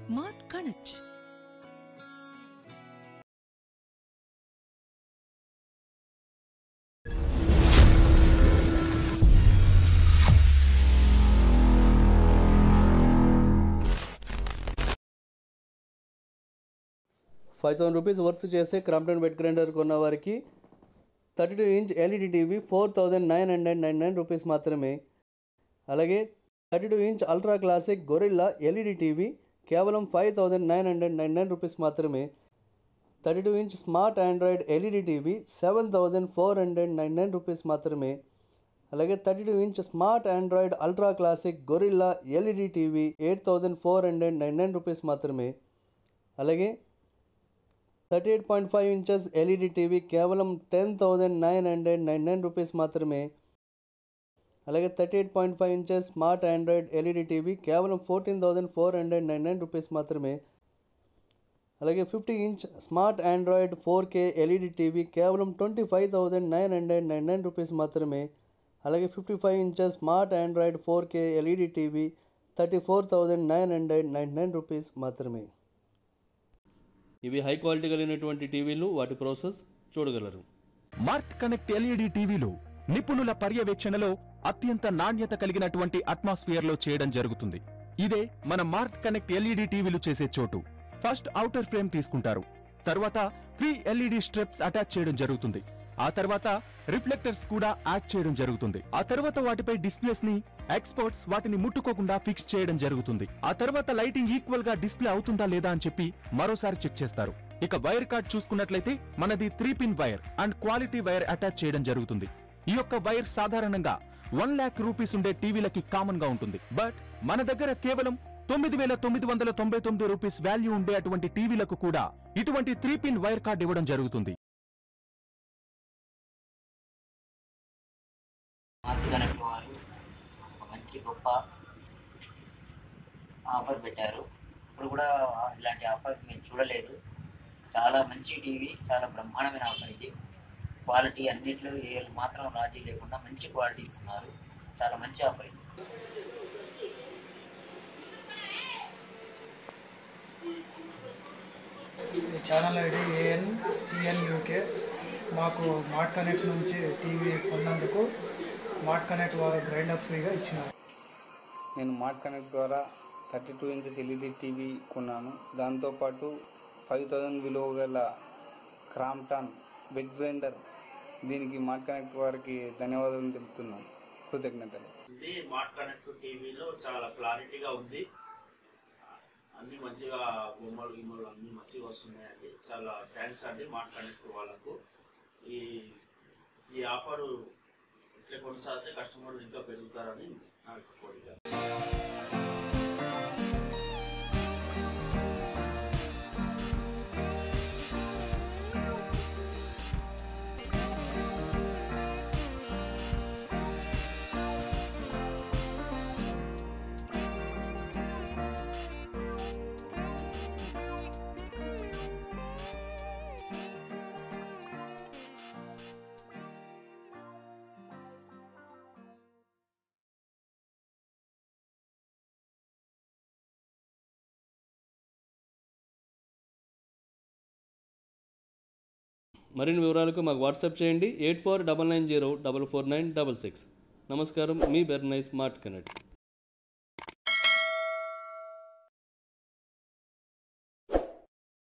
Mart Connect. Five thousand rupees worth చేసే Crompton wet grinder కొన్న వారికి thirty two inch LED TV four thousand nine hundred nine nine rupees మాత్రమే అలాగే thirty two inch ultra classic gorilla LED TV కేవలం five thousand nine hundred nine nine rupees మాత్రమే thirty two inch smart Android LED TV seven thousand four hundred nine nine rupees మాత్రమే అలాగే thirty two inch smart Android ultra classic gorilla LED TV eight thousand four hundred nine nine rupees మాత్రమే అలాగే thirty eight point five inches LED TV కేవలం ten thousand nine hundred nine nine rupees మాత్రమే అలాగే thirty eight point five inches smart Android LED TV కేవలం fourteen thousand four hundred nine nine rupees మాత్రమే అలాగే fifty inch smart Android four K LED TV కేవలం twenty five thousand nine hundred nine nine rupees మాత్రమే అలాగే fifty five inches smart Android four K LED TV thirty four thousand nine hundred nine nine rupees మాత్రమే ఇవి high quality కలిగినటువంటి టీవీలు వాటి process చూడగలరు mart connect LED టీవీలు నిపుణుల పర్యవేక్షణలో అత్యంత నాణ్యత కలిగినటువంటి అట్మాస్ఫియర్ లో చేయడం జరుగుతుంది ఇదే మన మార్ట్ కనెక్ట్ ఎల్ఈడి టీవీలు చేసే చోటు ఫస్ట్ ఔటర్ ఫ్రేమ్ తీసుకుంటారు తర్వాత త్రీ ఎల్ఈడి స్ట్రిప్స్ అటాచ్ చేయడం జరుగుతుంది ఆ తర్వాత రిఫ్లెక్టర్స్ కూడా యాడ్ చేయడం జరుగుతుంది ఆ తర్వాత వాటిపై డిస్ప్లేస్ ని ఎక్స్పర్ట్స్ వాటిని ముట్టుకోకుండా ఫిక్స్ చేయడం జరుగుతుంది ఆ తర్వాత లైటింగ్ ఈక్వల్ గా డిస్ప్లే అవుతుందా లేదా అని చెప్పి మరోసారి చెక్ చేస్తారు ఇక వైర్ కార్డ్ చూసుకున్నట్లయితే మనది three pin wire and quality wire attach చేయడం జరుగుతుంది ఈ యొక్క వైర్ సాధారణంగా వన్ లాక్ రూపీస్ ఉండే టీవీలకి కామన్ గా ఉంటుంది బట్ మన దగ్గర కేవలం తొమ్మిది వేల తొమ్మిది వందల తొంభై తొమ్మిది రూపీస్ వాల్యూ ఉండే అటువంటి టీవీలకు కూడా ఇటువంటి త్రీ పిన్ వైర్ కార్డ్ ఇవ్వడం జరుగుతుంది మార్తి కనెక్ట్ వారు ఒక మంచి గొప్ప ఆఫర్ పెట్టారు ఇప్పుడు కూడా ఇలాంటి ఆఫర్ మేము చూడలేదు చాలా మంచి టీవీ చాలా బ్రహ్మాండమైన ఆఫర్ ఇది క్వాలిటీ అన్నిట్లో ఏ మాత్రం రాజీ లేకుండా మంచి క్వాలిటీ ఇస్తున్నారు చాలా మంచి ఆఫర్ ఇది ఈ ఛానల్ ఐడి ఏఎన్ సిఎన్ యూకే మాకు మార్ట్ కనెక్ట్ నుంచి టీవీ కొన్నందుకు మార్ట్ కనెక్ట్ వారు గ్రైండర్ ఫ్రీగా ఇచ్చినారు నేను మార్ట్ కనెక్ట్ ద్వారా thirty two inches LED TV కొన్నాను దాంతోపాటు ఫైవ్ థౌజండ్ విలువ గల క్రాంప్టాన్ బెడ్ గ్రైండర్ దీనికి మార్ట్ కనెక్ట్ వారికి ధన్యవాదాలు తెలుపుతున్నాను కృతజ్ఞతలు ఉంది స్మార్ట్ కనెక్ట్ టీవీలో చాలా క్లారిటీగా ఉంది అన్ని మంచిగా బొమ్మలు గిమ్మలు అన్ని మంచిగా వస్తున్నాయండి చాలా థ్యాంక్స్ అండి స్మార్ట్ కనెక్ట్ వాళ్ళకు ఈ ఈ ఆఫర్ ఇట్లా కొనసాగితే కస్టమర్లు ఇంకా పెరుగుతారని నా యొక్క కోరిక మరిన్ని వివరాలకు మాకు వాట్సాప్ చేయండి eight four double nine zero double four nine double six నమస్కారం మీ బెర్నైస్ స్మార్ట్ కనెక్ట్